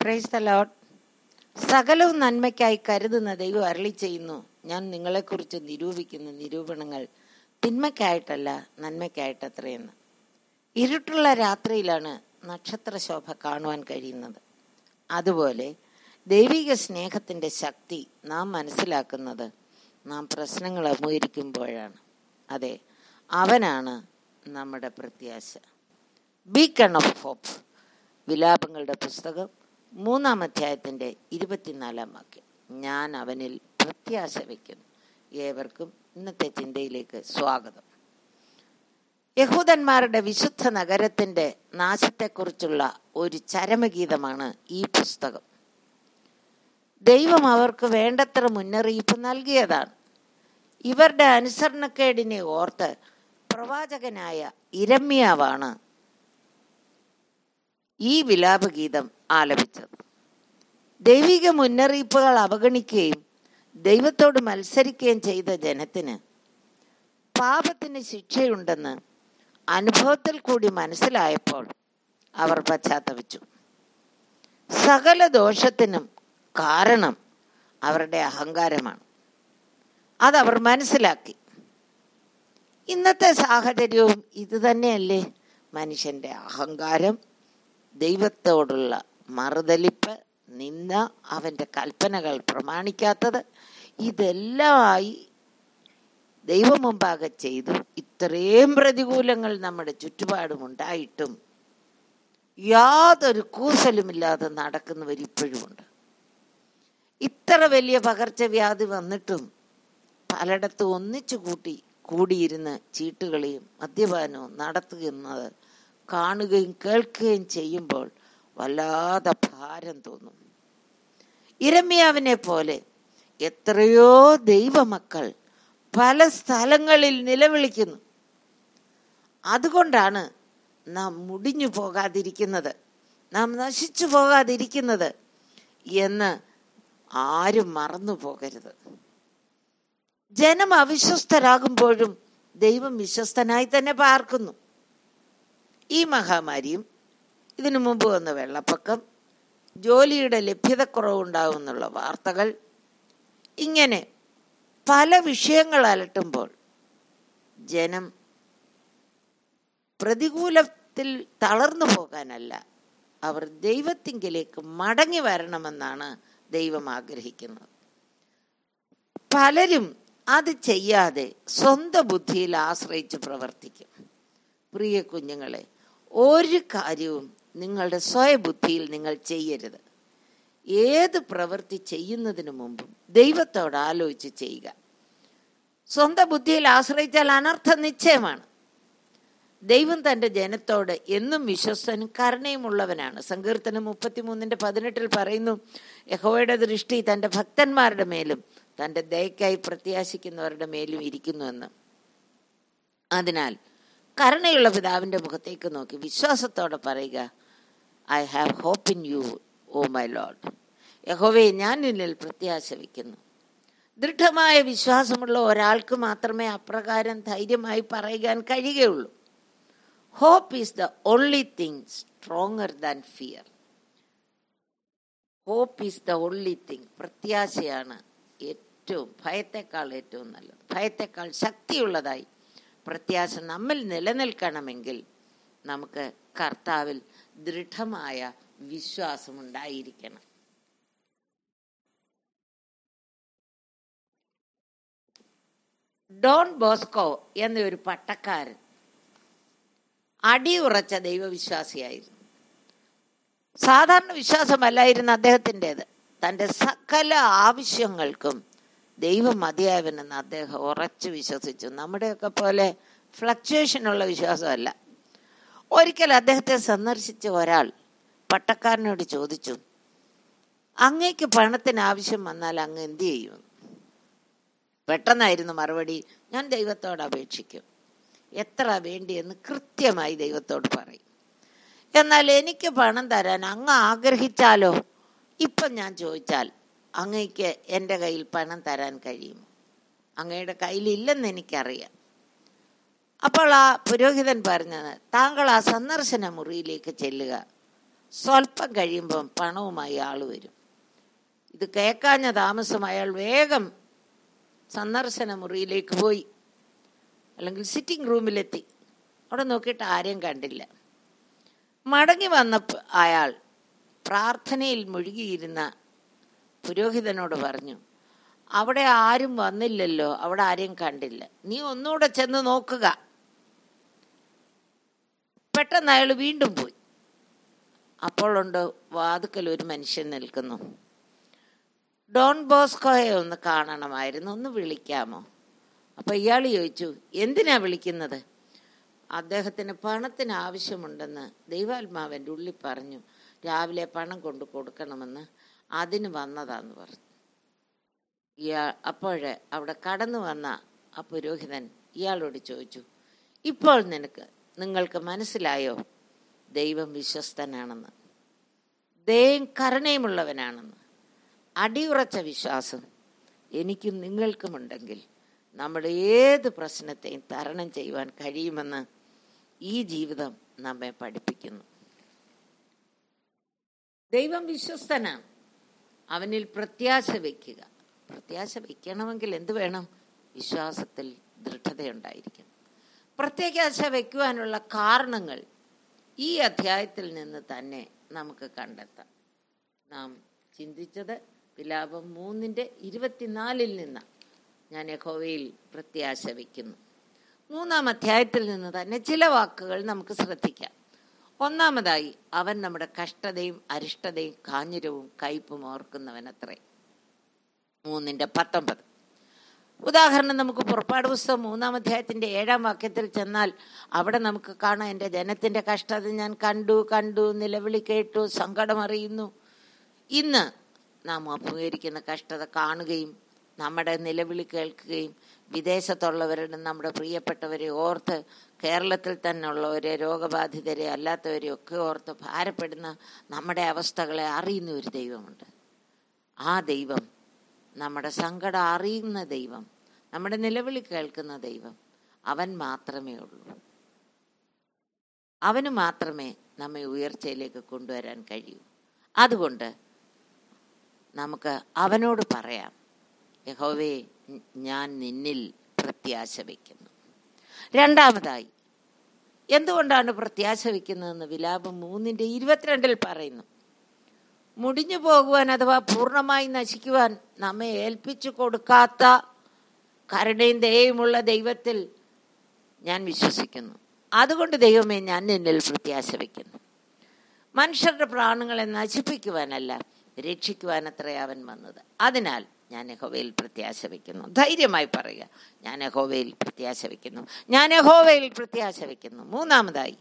praise the load സകലവും നന്മയ്ക്കായി കരുതുന്ന ദൈവം അരളി ചെയ്യുന്നു ഞാൻ നിങ്ങളെക്കുറിച്ച് നിരൂപിക്കുന്ന നിരൂപണങ്ങൾ തിന്മയ്ക്കായിട്ടല്ല നന്മയ്ക്കായിട്ടത്രയെന്ന് ഇരുട്ടുള്ള രാത്രിയിലാണ് നക്ഷത്ര ശോഭ കാണുവാൻ കഴിയുന്നത് അതുപോലെ ദൈവിക സ്നേഹത്തിൻ്റെ ശക്തി നാം മനസ്സിലാക്കുന്നത് നാം പ്രശ്നങ്ങൾ അഭിമുഖീകരിക്കുമ്പോഴാണ് അതെ അവനാണ് നമ്മുടെ പ്രത്യാശ ബീക്കൺ ഓഫ് ഹോപ്പ് വിലാപങ്ങളുടെ പുസ്തകം മൂന്നാം അധ്യായത്തിൻ്റെ ഇരുപത്തിനാലാം വാക്യം ഞാൻ അവനിൽ പ്രത്യാശ വയ്ക്കുന്നു ഏവർക്കും ഇന്നത്തെ ചിന്തയിലേക്ക് സ്വാഗതം യഹൂദന്മാരുടെ വിശുദ്ധ നഗരത്തിൻ്റെ നാശത്തെക്കുറിച്ചുള്ള ഒരു ചരമഗീതമാണ് ഈ പുസ്തകം ദൈവം അവർക്ക് വേണ്ടത്ര മുന്നറിയിപ്പ് നൽകിയതാണ് ഇവരുടെ അനുസരണക്കേടിനെ ഓർത്ത് പ്രവാചകനായ ഇരമ്യാവാണ് ഈ വിലാപഗീതം ആലപിച്ചത് ദൈവിക മുന്നറിയിപ്പുകൾ അവഗണിക്കുകയും ദൈവത്തോട് മത്സരിക്കുകയും ചെയ്ത ജനത്തിന് പാപത്തിന് ശിക്ഷയുണ്ടെന്ന് അനുഭവത്തിൽ കൂടി മനസ്സിലായപ്പോൾ അവർ പശ്ചാത്തപിച്ചു സകല ദോഷത്തിനും കാരണം അവരുടെ അഹങ്കാരമാണ് അതവർ മനസ്സിലാക്കി ഇന്നത്തെ സാഹചര്യവും ഇത് തന്നെയല്ലേ മനുഷ്യന്റെ അഹങ്കാരം ദൈവത്തോടുള്ള മറുതലിപ്പ് നിന്ന അവൻ്റെ കൽപ്പനകൾ പ്രമാണിക്കാത്തത് ഇതെല്ലാമായി ദൈവം മുമ്പാകെ ചെയ്തു ഇത്രയും പ്രതികൂലങ്ങൾ നമ്മുടെ ചുറ്റുപാടുമുണ്ടായിട്ടും യാതൊരു കൂസലുമില്ലാതെ നടക്കുന്നവർ ഇപ്പോഴുമുണ്ട് ഇത്ര വലിയ പകർച്ചവ്യാധി വന്നിട്ടും പലയിടത്തും ഒന്നിച്ചു കൂട്ടി കൂടിയിരുന്ന് ചീട്ടുകളെയും മദ്യപാനവും നടത്തുന്നത് കാണുകയും കേൾക്കുകയും ചെയ്യുമ്പോൾ വല്ലാതെ ഭാരം തോന്നും ഇരമ്യാവിനെ പോലെ എത്രയോ ദൈവമക്കൾ പല സ്ഥലങ്ങളിൽ നിലവിളിക്കുന്നു അതുകൊണ്ടാണ് നാം മുടിഞ്ഞു പോകാതിരിക്കുന്നത് നാം നശിച്ചു പോകാതിരിക്കുന്നത് എന്ന് ആരും മറന്നു പോകരുത് ജനം അവിശ്വസ്തരാകുമ്പോഴും ദൈവം വിശ്വസ്തനായി തന്നെ പാർക്കുന്നു ഈ മഹാമാരിയും ഇതിനു മുമ്പ് വന്ന വെള്ളപ്പൊക്കം ജോലിയുടെ ലഭ്യതക്കുറവുണ്ടാകുന്നുള്ള വാർത്തകൾ ഇങ്ങനെ പല വിഷയങ്ങൾ അലട്ടുമ്പോൾ ജനം പ്രതികൂലത്തിൽ തളർന്നു പോകാനല്ല അവർ ദൈവത്തിങ്കിലേക്ക് മടങ്ങി വരണമെന്നാണ് ദൈവം ആഗ്രഹിക്കുന്നത് പലരും അത് ചെയ്യാതെ സ്വന്തം ബുദ്ധിയിൽ ആശ്രയിച്ച് പ്രവർത്തിക്കും പ്രിയ കുഞ്ഞുങ്ങളെ ഒരു കാര്യവും നിങ്ങളുടെ സ്വയബുദ്ധിയിൽ നിങ്ങൾ ചെയ്യരുത് ഏത് പ്രവൃത്തി ചെയ്യുന്നതിന് മുമ്പും ദൈവത്തോട് ആലോചിച്ച് ചെയ്യുക സ്വന്തം ബുദ്ധിയിൽ ആശ്രയിച്ചാൽ അനർത്ഥം നിശ്ചയമാണ് ദൈവം തൻ്റെ ജനത്തോട് എന്നും വിശ്വസ്തനും കരുണയുമുള്ളവനാണ് സങ്കീർത്തനം മുപ്പത്തിമൂന്നിൻ്റെ പതിനെട്ടിൽ പറയുന്നു യഹോയുടെ ദൃഷ്ടി തൻ്റെ ഭക്തന്മാരുടെ മേലും തൻ്റെ ദയക്കായി പ്രത്യാശിക്കുന്നവരുടെ മേലും ഇരിക്കുന്നുവെന്ന് അതിനാൽ കരുണയുള്ള പിതാവിൻ്റെ മുഖത്തേക്ക് നോക്കി വിശ്വാസത്തോടെ പറയുക I have hope in you O my lord യഹോവേ ഞാൻ നിന്നിൽ പ്രത്യാശ വയ്ക്കുന്നു ദൃഢമായ വിശ്വാസമുള്ള ഒരാൾക്ക് മാത്രമേ അപ്രകാരം ധൈര്യമായി പറയാൻ കഴിയുകയുള്ളൂ hope is the only thing stronger than fear hope is the only thing പ്രത്യാശയാണ് ഏറ്റവും ഭയത്തെക്കാൾ ഏറ്റവും നല്ലത് ഭയത്തെക്കാൾ ശക്തിയുള്ളതായി പ്രത്യാശ നമ്മിൽ നിലനിൽക്കണമെങ്കിൽ നമുക്ക് കർത്താവിൽ ദൃഢമായ വിശ്വാസമുണ്ടായിരിക്കണം ഡോൺ ബോസ്കോ എന്ന ഒരു പട്ടക്കാരൻ അടിയുറച്ച ദൈവവിശ്വാസിയായിരുന്നു സാധാരണ വിശ്വാസമല്ലായിരുന്നു അദ്ദേഹത്തിൻ്റെത് തൻ്റെ സകല ആവശ്യങ്ങൾക്കും ദൈവം മതിയായവനെന്ന് അദ്ദേഹം ഉറച്ചു വിശ്വസിച്ചു നമ്മുടെയൊക്കെ പോലെ ഫ്ലക്ച്വേഷനുള്ള വിശ്വാസമല്ല ഒരിക്കൽ അദ്ദേഹത്തെ സന്ദർശിച്ച ഒരാൾ പട്ടക്കാരനോട് ചോദിച്ചു അങ്ങേക്ക് പണത്തിന് ആവശ്യം വന്നാൽ അങ്ങ് എന്തു ചെയ്യും പെട്ടെന്നായിരുന്നു മറുപടി ഞാൻ ദൈവത്തോട് അപേക്ഷിക്കും എത്ര വേണ്ടിയെന്ന് കൃത്യമായി ദൈവത്തോട് പറയും എന്നാൽ എനിക്ക് പണം തരാൻ അങ്ങ് ആഗ്രഹിച്ചാലോ ഇപ്പം ഞാൻ ചോദിച്ചാൽ അങ്ങയ്ക്ക് എൻ്റെ കയ്യിൽ പണം തരാൻ കഴിയുമോ അങ്ങയുടെ കയ്യിലില്ലെന്ന് എനിക്കറിയാം അപ്പോൾ ആ പുരോഹിതൻ പറഞ്ഞത് താങ്കൾ ആ സന്ദർശന മുറിയിലേക്ക് ചെല്ലുക സ്വല്പം കഴിയുമ്പം പണവുമായി ആൾ വരും ഇത് കേൾക്കാഞ്ഞ താമസം അയാൾ വേഗം സന്ദർശന മുറിയിലേക്ക് പോയി അല്ലെങ്കിൽ സിറ്റിംഗ് റൂമിലെത്തി അവിടെ നോക്കിയിട്ട് ആരെയും കണ്ടില്ല മടങ്ങി വന്നപ്പോൾ അയാൾ പ്രാർത്ഥനയിൽ മുഴുകിയിരുന്ന പുരോഹിതനോട് പറഞ്ഞു അവിടെ ആരും വന്നില്ലല്ലോ അവിടെ ആരെയും കണ്ടില്ല നീ ഒന്നുകൂടെ ചെന്ന് നോക്കുക പെട്ടെന്ന് അയാൾ വീണ്ടും പോയി അപ്പോഴുണ്ട് വാതുക്കൽ ഒരു മനുഷ്യൻ നിൽക്കുന്നു ഡോൺ ബോസ്കോയെ ഒന്ന് കാണണമായിരുന്നു ഒന്ന് വിളിക്കാമോ അപ്പം ഇയാൾ ചോദിച്ചു എന്തിനാ വിളിക്കുന്നത് അദ്ദേഹത്തിന് പണത്തിന് ആവശ്യമുണ്ടെന്ന് ദൈവാത്മാവൻ്റെ ഉള്ളിൽ പറഞ്ഞു രാവിലെ പണം കൊണ്ട് കൊടുക്കണമെന്ന് അതിന് വന്നതാന്ന് പറഞ്ഞു ഇയാൾ അപ്പോഴേ അവിടെ കടന്നു വന്ന ആ പുരോഹിതൻ ഇയാളോട് ചോദിച്ചു ഇപ്പോൾ നിനക്ക് നിങ്ങൾക്ക് മനസ്സിലായോ ദൈവം വിശ്വസ്തനാണെന്ന് ദയം കരുണയുമുള്ളവനാണെന്ന് അടിയുറച്ച വിശ്വാസം എനിക്കും നിങ്ങൾക്കുമുണ്ടെങ്കിൽ നമ്മുടെ ഏത് പ്രശ്നത്തെയും തരണം ചെയ്യുവാൻ കഴിയുമെന്ന് ഈ ജീവിതം നമ്മെ പഠിപ്പിക്കുന്നു ദൈവം വിശ്വസ്തനാണ് അവനിൽ പ്രത്യാശ വയ്ക്കുക പ്രത്യാശ വയ്ക്കണമെങ്കിൽ എന്ത് വേണം വിശ്വാസത്തിൽ ദൃഢതയുണ്ടായിരിക്കും പ്രത്യാശ വയ്ക്കുവാനുള്ള കാരണങ്ങൾ ഈ അധ്യായത്തിൽ നിന്ന് തന്നെ നമുക്ക് കണ്ടെത്താം നാം ചിന്തിച്ചത് വിലാപം മൂന്നിൻ്റെ ഇരുപത്തിനാലിൽ നിന്ന് ഞാൻ യഹോവയിൽ പ്രത്യാശ വയ്ക്കുന്നു മൂന്നാം അധ്യായത്തിൽ നിന്ന് തന്നെ ചില വാക്കുകൾ നമുക്ക് ശ്രദ്ധിക്കാം ഒന്നാമതായി അവൻ നമ്മുടെ കഷ്ടതയും അരിഷ്ടതയും കാഞ്ഞിരവും കയ്പും ഓർക്കുന്നവനത്രേ മൂന്നിൻ്റെ പത്തൊമ്പത് ഉദാഹരണം നമുക്ക് പുറപ്പാട് പുസ്തകം മൂന്നാം അധ്യായത്തിൻ്റെ ഏഴാം വാക്യത്തിൽ ചെന്നാൽ അവിടെ നമുക്ക് കാണാം എൻ്റെ ജനത്തിൻ്റെ കഷ്ടത ഞാൻ കണ്ടു കണ്ടു നിലവിളി കേട്ടു സങ്കടമറിയുന്നു ഇന്ന് നാം അഭിമുഖീകരിക്കുന്ന കഷ്ടത കാണുകയും നമ്മുടെ നിലവിളി കേൾക്കുകയും വിദേശത്തുള്ളവരുടെ നമ്മുടെ പ്രിയപ്പെട്ടവരെ ഓർത്ത് കേരളത്തിൽ തന്നെ ഉള്ളവരെ രോഗബാധിതരെ അല്ലാത്തവരെ ഒക്കെ ഓർത്ത് ഭാരപ്പെടുന്ന നമ്മുടെ അവസ്ഥകളെ അറിയുന്ന ഒരു ദൈവമുണ്ട് ആ ദൈവം നമ്മുടെ സങ്കടം അറിയുന്ന ദൈവം നമ്മുടെ നിലവിളി കേൾക്കുന്ന ദൈവം അവൻ മാത്രമേ ഉള്ളൂ അവന് മാത്രമേ നമ്മെ ഉയർച്ചയിലേക്ക് കൊണ്ടുവരാൻ കഴിയൂ അതുകൊണ്ട് നമുക്ക് അവനോട് പറയാം യഹോവേ ഞാൻ നിന്നിൽ പ്രത്യാശ വയ്ക്കുന്നു രണ്ടാമതായി എന്തുകൊണ്ടാണ് പ്രത്യാശ വയ്ക്കുന്നതെന്ന് വിലാപം മൂന്നിൻ്റെ ഇരുപത്തിരണ്ടിൽ പറയുന്നു മുടിഞ്ഞു പോകുവാൻ അഥവാ പൂർണ്ണമായി നശിക്കുവാൻ നമ്മെ ഏൽപ്പിച്ചു കൊടുക്കാത്ത കരുണയും ദയയുമുള്ള ദൈവത്തിൽ ഞാൻ വിശ്വസിക്കുന്നു അതുകൊണ്ട് ദൈവമേ ഞാൻ നിന്നിൽ പ്രത്യാശ വയ്ക്കുന്നു മനുഷ്യരുടെ പ്രാണങ്ങളെ നശിപ്പിക്കുവാനല്ല രക്ഷിക്കുവാനത്രേ അവൻ വന്നത് അതിനാൽ ഞാൻ യഹോവയിൽ പ്രത്യാശ വയ്ക്കുന്നു ധൈര്യമായി പറയുക ഞാൻ യഹോവയിൽ പ്രത്യാശ വയ്ക്കുന്നു ഞാൻ യഹോവയിൽ പ്രത്യാശ വയ്ക്കുന്നു മൂന്നാമതായി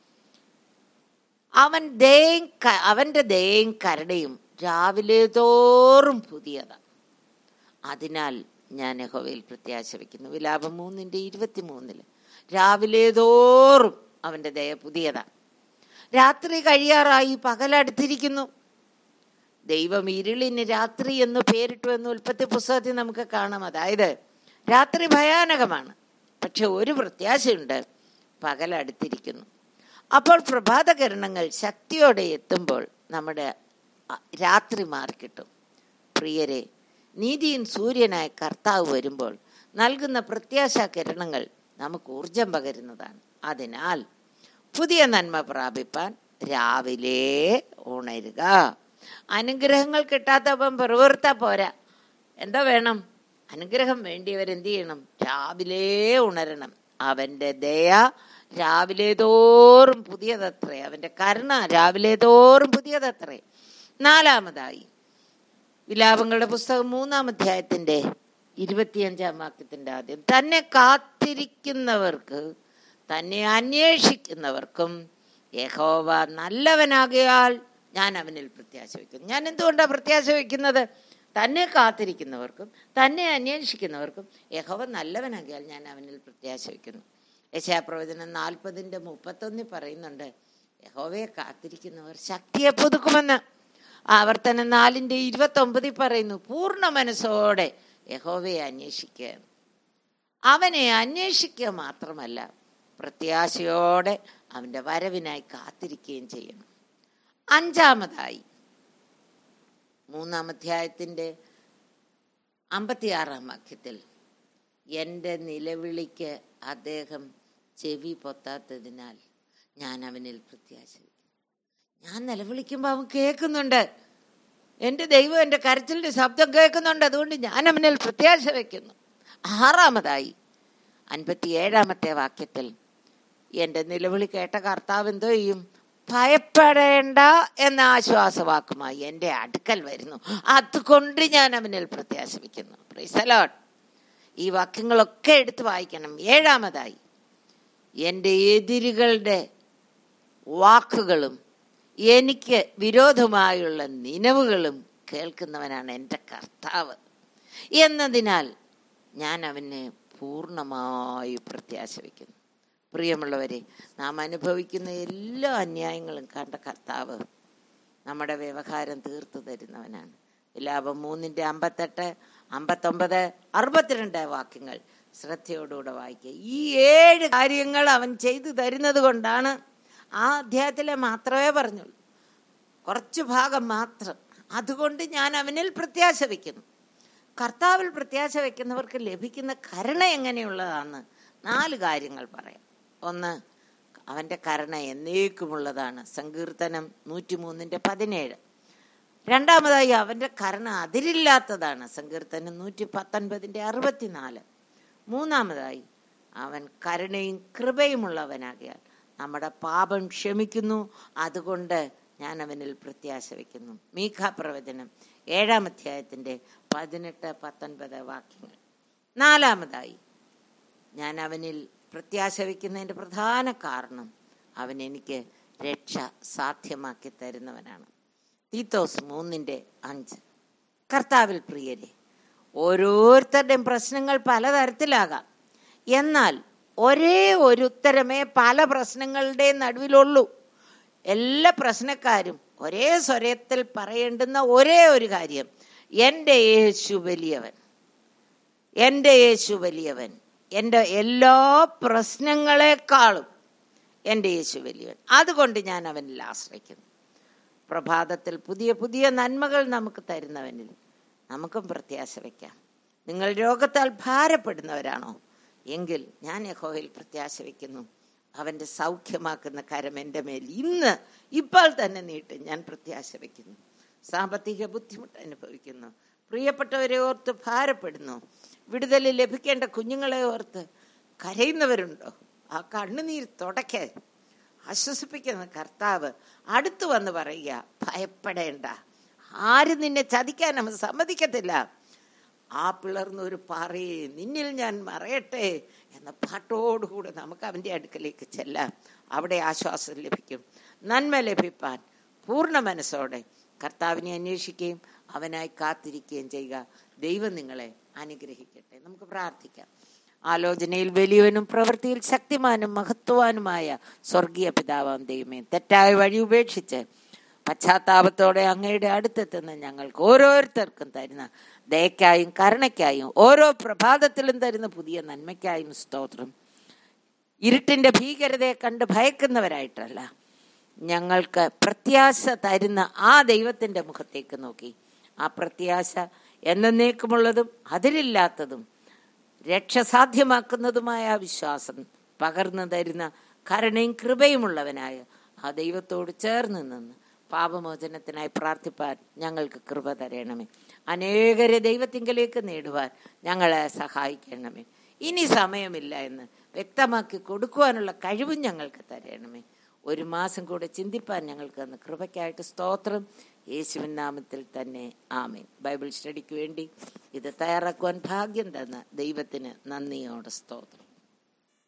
അവൻ ദയും അവൻ്റെ ദയയും കരുണയും രാവിലെ തോറും പുതിയതാണ് അതിനാൽ ഞാൻ യഹോവയിൽ പ്രത്യാശ വയ്ക്കുന്നു വിലാപം മൂന്നിൻ്റെ ഇരുപത്തി മൂന്നില് രാവിലെ തോറും അവൻ്റെ ദയ പുതിയതാണ് രാത്രി കഴിയാറായി പകലടുത്തിരിക്കുന്നു ദൈവം ഇരുളിന് രാത്രി എന്ന് പേരിട്ടു എന്ന് ഉൽപ്പത്തി പുസ്തകത്തിൽ നമുക്ക് കാണാം അതായത് രാത്രി ഭയാനകമാണ് പക്ഷെ ഒരു പ്രത്യാശയുണ്ട് പകലടുത്തിരിക്കുന്നു അപ്പോൾ പ്രഭാതകിരണങ്ങൾ ശക്തിയോടെ എത്തുമ്പോൾ നമ്മുടെ രാത്രി മാറിക്കിട്ടും പ്രിയരെ നീതിയും സൂര്യനായ കർത്താവ് വരുമ്പോൾ നൽകുന്ന പ്രത്യാശാ കിരണങ്ങൾ നമുക്ക് ഊർജം പകരുന്നതാണ് അതിനാൽ പുതിയ നന്മ പ്രാപിപ്പാൻ രാവിലെ ഉണരുക അനുഗ്രഹങ്ങൾ കിട്ടാത്തപ്പം പെറുവിർത്താ പോരാ എന്താ വേണം അനുഗ്രഹം വേണ്ടിയവരെന്ത് ചെയ്യണം രാവിലെ ഉണരണം അവൻ്റെ ദയ രാവിലെ തോറും പുതിയതത്രേ അവൻ്റെ കരുണ രാവിലെ തോറും പുതിയതത്രേ നാലാമതായി വിലാപങ്ങളുടെ പുസ്തകം മൂന്നാം അധ്യായത്തിൻ്റെ ഇരുപത്തിയഞ്ചാം വാക്യത്തിൻ്റെ ആദ്യം തന്നെ കാത്തിരിക്കുന്നവർക്ക് തന്നെ അന്വേഷിക്കുന്നവർക്കും യഹോവ നല്ലവനാകയാൽ ഞാൻ അവനിൽ പ്രത്യാശ വയ്ക്കുന്നു ഞാൻ എന്തുകൊണ്ടാണ് പ്രത്യാശ വയ്ക്കുന്നത് തന്നെ കാത്തിരിക്കുന്നവർക്കും തന്നെ അന്വേഷിക്കുന്നവർക്കും യഹോവ നല്ലവനാകിയാൽ ഞാൻ അവനിൽ പ്രത്യാശ വയ്ക്കുന്നു യശാപ്രവചനം നാൽപ്പതിൻ്റെ മുപ്പത്തൊന്നിൽ പറയുന്നുണ്ട് യഹോവയെ കാത്തിരിക്കുന്നവർ ശക്തിയെ പുതുക്കുമെന്ന് ആവർത്തനം നാലിൻ്റെ ഇരുപത്തൊമ്പതിൽ പറയുന്നു പൂർണ്ണ മനസ്സോടെ യഹോവയെ അന്വേഷിക്കുക അവനെ അന്വേഷിക്കുക മാത്രമല്ല പ്രത്യാശയോടെ അവൻ്റെ വരവിനായി കാത്തിരിക്കുകയും ചെയ്യണം അഞ്ചാമതായി മൂന്നാം അധ്യായത്തിൻ്റെ അമ്പത്തിയാറാം വാക്യത്തിൽ എൻ്റെ നിലവിളിക്ക് അദ്ദേഹം ചെവി പൊത്താത്തതിനാൽ ഞാൻ അവനിൽ പ്രത്യാശ വയ്ക്കുന്നു ഞാൻ നിലവിളിക്കുമ്പോൾ അവൻ കേൾക്കുന്നുണ്ട് എൻ്റെ ദൈവം എൻ്റെ കരച്ചിലിൻ്റെ ശബ്ദം കേൾക്കുന്നുണ്ട് അതുകൊണ്ട് ഞാൻ അവനിൽ പ്രത്യാശ വയ്ക്കുന്നു ആറാമതായി അൻപത്തിയേഴാമത്തെ വാക്യത്തിൽ എൻ്റെ നിലവിളി കേട്ട കർത്താവ് എന്തോ ചെയ്യും ഭയപ്പെടേണ്ട എന്ന ആശ്വാസവാക്കുമായി എൻ്റെ അടുക്കൽ വരുന്നു അതുകൊണ്ട് ഞാൻ അവനിൽ പ്രത്യാശ വയ്ക്കുന്നു പ്രീസലോട്ട് ഈ വാക്യങ്ങളൊക്കെ എടുത്ത് വായിക്കണം ഏഴാമതായി എൻ്റെ എതിരുകളുടെ വാക്കുകളും എനിക്ക് വിരോധമായുള്ള നിലവുകളും കേൾക്കുന്നവനാണ് എൻ്റെ കർത്താവ് എന്നതിനാൽ ഞാൻ അവനെ പൂർണ്ണമായി പ്രത്യാശ വയ്ക്കുന്നു പ്രിയമുള്ളവരെ നാം അനുഭവിക്കുന്ന എല്ലാ അന്യായങ്ങളും കണ്ട കർത്താവ് നമ്മുടെ വ്യവഹാരം തീർത്തു തരുന്നവനാണ് ലാഭം മൂന്നിൻ്റെ അമ്പത്തെട്ട് അമ്പത്തൊമ്പത് അറുപത്തിരണ്ട് വാക്യങ്ങൾ ശ്രദ്ധയോടുകൂടെ വായിക്കുക ഈ ഏഴ് കാര്യങ്ങൾ അവൻ ചെയ്തു തരുന്നത് കൊണ്ടാണ് ആ അധ്യായത്തിലെ മാത്രമേ പറഞ്ഞുള്ളൂ കുറച്ച് ഭാഗം മാത്രം അതുകൊണ്ട് ഞാൻ അവനിൽ പ്രത്യാശ വയ്ക്കുന്നു കർത്താവിൽ പ്രത്യാശ വയ്ക്കുന്നവർക്ക് ലഭിക്കുന്ന കരുണ എങ്ങനെയുള്ളതാണ് നാല് കാര്യങ്ങൾ പറയാം ഒന്ന് അവൻ്റെ കരുണ എന്നേക്കുമുള്ളതാണ് സങ്കീർത്തനം നൂറ്റിമൂന്നിൻ്റെ പതിനേഴ് രണ്ടാമതായി അവൻ്റെ കരുണ അതിരില്ലാത്തതാണ് സങ്കീർത്തനം നൂറ്റി പത്തൊൻപതിൻ്റെ അറുപത്തിനാല് മൂന്നാമതായി അവൻ കരുണയും കൃപയുമുള്ളവനാകിയാൽ നമ്മുടെ പാപം ക്ഷമിക്കുന്നു അതുകൊണ്ട് ഞാൻ അവനിൽ പ്രത്യാശ വയ്ക്കുന്നു മീഖ പ്രവചനം ഏഴാം അധ്യായത്തിൻ്റെ പതിനെട്ട് പത്തൊൻപത് വാക്യങ്ങൾ നാലാമതായി ഞാൻ അവനിൽ പ്രത്യാശ വയ്ക്കുന്നതിൻ്റെ പ്രധാന കാരണം അവൻ എനിക്ക് രക്ഷ സാധ്യമാക്കി തരുന്നവനാണ് തീത്തോസ് മൂന്നിൻ്റെ അഞ്ച് കർത്താവിൽ പ്രിയരെ ഓരോരുത്തരുടെയും പ്രശ്നങ്ങൾ പലതരത്തിലാകാം എന്നാൽ ഒരേ ഒരു ഉത്തരമേ പല പ്രശ്നങ്ങളുടെയും നടുവിലുള്ളൂ എല്ലാ പ്രശ്നക്കാരും ഒരേ സ്വരത്തിൽ പറയേണ്ടുന്ന ഒരേ ഒരു കാര്യം എൻ്റെ യേശു വലിയവൻ എൻ്റെ യേശു വലിയവൻ എൻ്റെ എല്ലാ പ്രശ്നങ്ങളെക്കാളും എൻ്റെ യേശു വലിയവൻ അതുകൊണ്ട് ഞാൻ അവനിൽ ആശ്രയിക്കുന്നു പ്രഭാതത്തിൽ പുതിയ പുതിയ നന്മകൾ നമുക്ക് തരുന്നവനിൽ നമുക്കും പ്രത്യാശ വയ്ക്കാം നിങ്ങൾ രോഗത്താൽ ഭാരപ്പെടുന്നവരാണോ എങ്കിൽ ഞാൻ യഹോയിൽ പ്രത്യാശ വയ്ക്കുന്നു അവൻ്റെ സൗഖ്യമാക്കുന്ന കരം എൻ്റെ മേൽ ഇന്ന് ഇപ്പോൾ തന്നെ നീട്ട് ഞാൻ പ്രത്യാശ വയ്ക്കുന്നു സാമ്പത്തിക ബുദ്ധിമുട്ട് അനുഭവിക്കുന്നു പ്രിയപ്പെട്ടവരെ ഓർത്ത് ഭാരപ്പെടുന്നു വിടുതൽ ലഭിക്കേണ്ട കുഞ്ഞുങ്ങളെ ഓർത്ത് കരയുന്നവരുണ്ടോ ആ കണ്ണുനീർ തുടയ്ക്കാൻ ആശ്വസിപ്പിക്കുന്ന കർത്താവ് അടുത്തു വന്ന് പറയുക ഭയപ്പെടേണ്ട ആരും നിന്നെ ചതിക്കാൻ അവൻ സമ്മതിക്കത്തില്ല ആ പിളർന്ന ഒരു പാറയെ നിന്നിൽ ഞാൻ മറയട്ടെ എന്ന പാട്ടോടുകൂടെ നമുക്ക് അവൻ്റെ അടുക്കലേക്ക് ചെല്ലാം അവിടെ ആശ്വാസം ലഭിക്കും നന്മ ലഭിപ്പാൻ പൂർണ്ണ മനസ്സോടെ കർത്താവിനെ അന്വേഷിക്കുകയും അവനായി കാത്തിരിക്കുകയും ചെയ്യുക ദൈവം നിങ്ങളെ അനുഗ്രഹിക്കട്ടെ നമുക്ക് പ്രാർത്ഥിക്കാം ആലോചനയിൽ വലിയവനും പ്രവൃത്തിയിൽ ശക്തിമാനും മഹത്വാനുമായ സ്വർഗീയ പിതാവാം ദൈവമേ തെറ്റായ വഴി ഉപേക്ഷിച്ച് പശ്ചാത്താപത്തോടെ അങ്ങയുടെ അടുത്തെത്തുന്ന ഞങ്ങൾക്ക് ഓരോരുത്തർക്കും തരുന്ന ദയക്കായും കരുണയ്ക്കായും ഓരോ പ്രഭാതത്തിലും തരുന്ന പുതിയ നന്മയ്ക്കായും സ്തോത്രം ഇരുട്ടിന്റെ ഭീകരതയെ കണ്ട് ഭയക്കുന്നവരായിട്ടല്ല ഞങ്ങൾക്ക് പ്രത്യാശ തരുന്ന ആ ദൈവത്തിന്റെ മുഖത്തേക്ക് നോക്കി ആ പ്രത്യാശ എന്നേക്കുമുള്ളതും അതിരില്ലാത്തതും രക്ഷ സാധ്യമാക്കുന്നതുമായ ആ വിശ്വാസം പകർന്നു തരുന്ന കരുണയും കൃപയുമുള്ളവനായ ആ ദൈവത്തോട് ചേർന്ന് നിന്ന് പാപമോചനത്തിനായി പ്രാർത്ഥിപ്പാൻ ഞങ്ങൾക്ക് കൃപ തരണമേ അനേകരെ ദൈവത്തിങ്കലേക്ക് നേടുവാൻ ഞങ്ങളെ സഹായിക്കണമേ ഇനി സമയമില്ല എന്ന് വ്യക്തമാക്കി കൊടുക്കുവാനുള്ള കഴിവും ഞങ്ങൾക്ക് തരണമേ ഒരു മാസം കൂടെ ചിന്തിപ്പാൻ ഞങ്ങൾക്ക് തന്ന കൃപയ്ക്കായിട്ട് സ്തോത്രം യേശുവിൻ നാമത്തിൽ തന്നെ ആമേൻ ബൈബിൾ സ്റ്റഡിക്ക് വേണ്ടി ഇത് തയ്യാറാക്കുവാൻ ഭാഗ്യം തന്ന ദൈവത്തിന് നന്ദിയോടെ സ്തോത്രം